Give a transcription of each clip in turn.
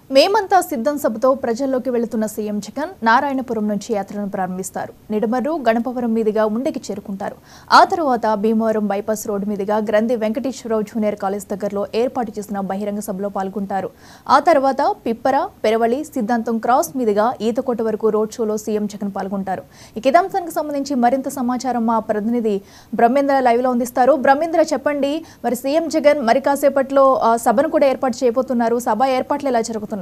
మేమంతా సిద్ధం సభతో ప్రజల్లోకి వెళుతున్న సీఎం జగన్ నారాయణపురం నుంచి యాత్రను ప్రారంభిస్తారు నిడమర్రు గణపవరం మీదుగా ఉండకి చేరుకుంటారు ఆ తర్వాత భీమవరం బైపాస్ రోడ్డు మీదుగా గ్రంథి వెంకటేశ్వరరావు జూనియర్ కాలేజ్ దగ్గరలో ఏర్పాటు చేసిన బహిరంగ సభలో పాల్గొంటారు ఆ తర్వాత పిప్పర పెరవలి సిద్ధాంతం క్రాస్ మీదుగా ఈతకోట వరకు రోడ్ షోలో సీఎం జగన్ పాల్గొంటారు ఇక ఇదే అంశానికి సంబంధించి మరింత సమాచారం మా ప్రతినిధి బ్రహ్మేంద్ర లైవ్ లో అందిస్తారు బ్రహ్మేంద్ర చెప్పండి మరి సీఎం జగన్ మరి కాసేపట్లో ఆ, సభను కూడా ఏర్పాటు చేయబోతున్నారు సభ ఏర్పాట్లు ఎలా జరుగుతున్నాయి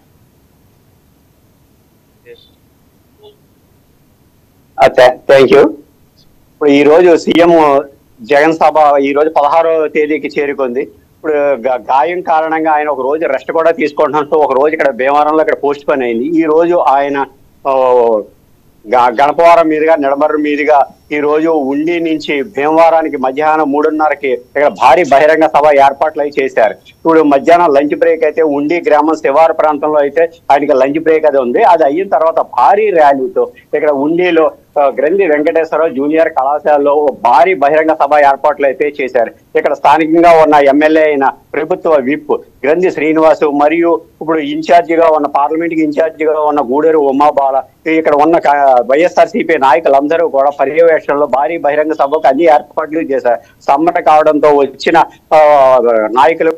థ్యాంక్ యూ ఇప్పుడు ఈ రోజు సీఎం జగన్ సభ ఈ రోజు పదహారో తేదీకి చేరుకుంది ఇప్పుడు గా- గాయం కారణంగా ఆయన ఒక రోజు రెస్ట్ కూడా తీసుకుంటున్నట్టు ఒక రోజు ఇక్కడ భీమవరంలో ఇక్కడ పోస్ట్ పోన్ అయింది ఈ రోజు ఆయన ఆ, గ- గణపవరం మీదుగా నిడమర్రు మీదుగా ఈ రోజు ఉండి నుంచి భీమవరానికి మధ్యాహ్నం మూడున్నరకి ఇక్కడ భారీ బహిరంగ సభ ఏర్పాట్లు అయి చేశారు ఇప్పుడు మధ్యాహ్నం లంచ్ బ్రేక్ అయితే ఉండి గ్రామం శివారు ప్రాంతంలో అయితే ఆయనకి లంచ్ బ్రేక్ అది ఉంది అది అయిన తర్వాత భారీ ర్యాలీతో ఇక్కడ ఉండిలో ఆ, గ్రంథి వెంకటేశ్వరరావు జూనియర్ కళాశాలలో ఓ భారీ బహిరంగ సభ ఏర్పాట్లు అయితే చేశారు ఇక్కడ స్థానికంగా ఉన్న ఎమ్మెల్యే అయిన ప్రభుత్వ విప్ గ్రంథి శ్రీనివాసు మరియు ఇప్పుడు ఇన్ఛార్జిగా ఉన్న పార్లమెంట్ కి ఇన్ఛార్జిగా ఉన్న గూడూరు ఉమాబాల ఇక్కడ ఉన్న వైఎస్ఆర్ సిపి నాయకులందరూ కూడా పర్యవేక్షణలో భారీ బహిరంగ సభకు అన్ని ఏర్పాట్లు చేశారు సమ్మట కావడంతో వచ్చిన ఆ, నాయకులు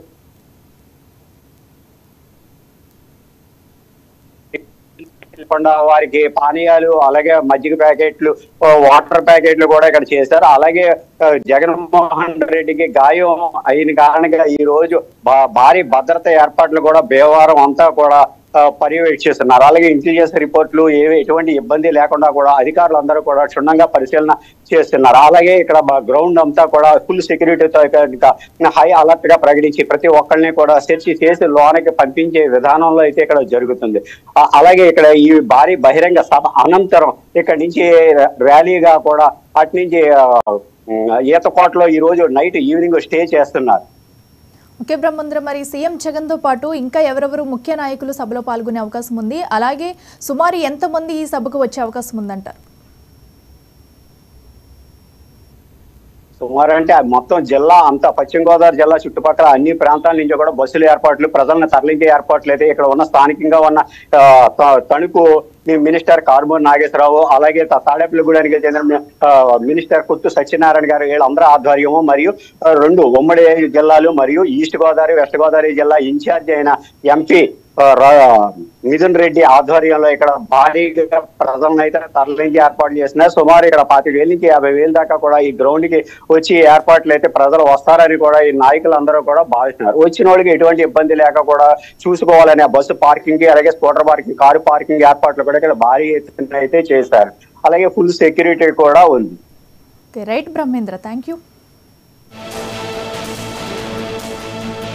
లేకుండా వారికి పానీయాలు అలాగే మజ్జిగ ప్యాకెట్లు ఆ, వాటర్ ప్యాకెట్లు కూడా ఇక్కడ చేశారు అలాగే ఆ, జగన్మోహన్ రెడ్డికి గాయం అయిన కారణంగా ఈ రోజు భా- భారీ భద్రత ఏర్పాట్లు కూడా భీమవరం అంతా కూడా ఆ, పర్యవేక్షిస్తున్నారు అలాగే ఇంటెలిజెన్స్ రిపోర్ట్లు ఏవి ఎటువంటి ఇబ్బంది లేకుండా కూడా అధికారులు అందరూ కూడా క్షుణ్ణంగా పరిశీలన చేస్తున్నారు అలాగే ఇక్కడ గ్రౌండ్ అంతా కూడా ఫుల్ సెక్యూరిటీతో ఇంకా హై అలర్ట్ గా ప్రకటించి ప్రతి ఒక్కరిని కూడా సెర్చ్ చేసి లోనకి పంపించే విధానంలో అయితే ఇక్కడ జరుగుతుంది ఆ- అలాగే ఇక్కడ ఈ భారీ బహిరంగ సభ అనంతరం ఇక్కడ నుంచి ర్యాలీగా కూడా అటు నుంచి ఆ, ఉమ్, ఈతకోటలో ఈ రోజు నైట్ ఈవినింగ్ స్టే చేస్తున్నారు ఓకే బ్రహ్మేంద్ర మరి సీఎం జగన్తో పాటు ఇంకా ఎవరెవరు ముఖ్య నాయకులు సభలో పాల్గొనే అవకాశం ఉంది అలాగే సుమారు ఎంతమంది ఈ సభకు వచ్చే అవకాశం ఉందంటారు సుమారు అంటే ఆ మొత్తం జిల్లా అంతా పశ్చిమ గోదావరి జిల్లా చుట్టుపక్కల అన్ని ప్రాంతాల నుంచి కూడా బస్సుల ఏర్పాట్లు ప్రజలను తరలించే ఏర్పాట్లు అయితే ఇక్కడ ఉన్న స్థానికంగా ఉన్న ఆ, త- తణుకు మీ- మినిస్టర్ కార్మూర్ నాగేశ్వరరావు అలాగే త- తాడేపల్లిగూడానికి చెందిన మీ- ఆ, మినిస్టర్ కొత్తు సత్యనారాయణ గారు వీళ్ళందరూ ఆధ్వర్యము మరియు ఆ, రెండు ఉమ్మడి జిల్లాలు మరియు ఈస్ట్ గోదావరి వెస్ట్ గోదావరి జిల్లా ఇన్ఛార్జ్ అయిన ఎంపీ ఆ, రా- మిథున్ రెడ్డి ఆధ్వర్యంలో ఇక్కడ భారీగా ప్రజలను అయితే తరలించి ఏర్పాట్లు చేస్తున్నారు సుమారు ఇక్కడ పాతి వేల నుంచి యాభై వేల దాకా కూడా ఈ గ్రౌండ్ కి వచ్చి ఏర్పాట్లు అయితే ప్రజలు వస్తారని కూడా ఈ నాయకులందరూ కూడా భావిస్తున్నారు వచ్చిన వాళ్ళకి ఎటువంటి ఇబ్బంది లేక కూడా చూసుకోవాలని ఆ బస్సు పార్కింగ్ కి అలాగే స్కూటర్ పార్కింగ్ కారు పార్కింగ్ ఏర్పాట్లు కూడా ఇక్కడ భారీ ఎత్తున అయితే చేశారు అలాగే ఫుల్ సెక్యూరిటీ కూడా ఉంది okay right Brahmendra thank you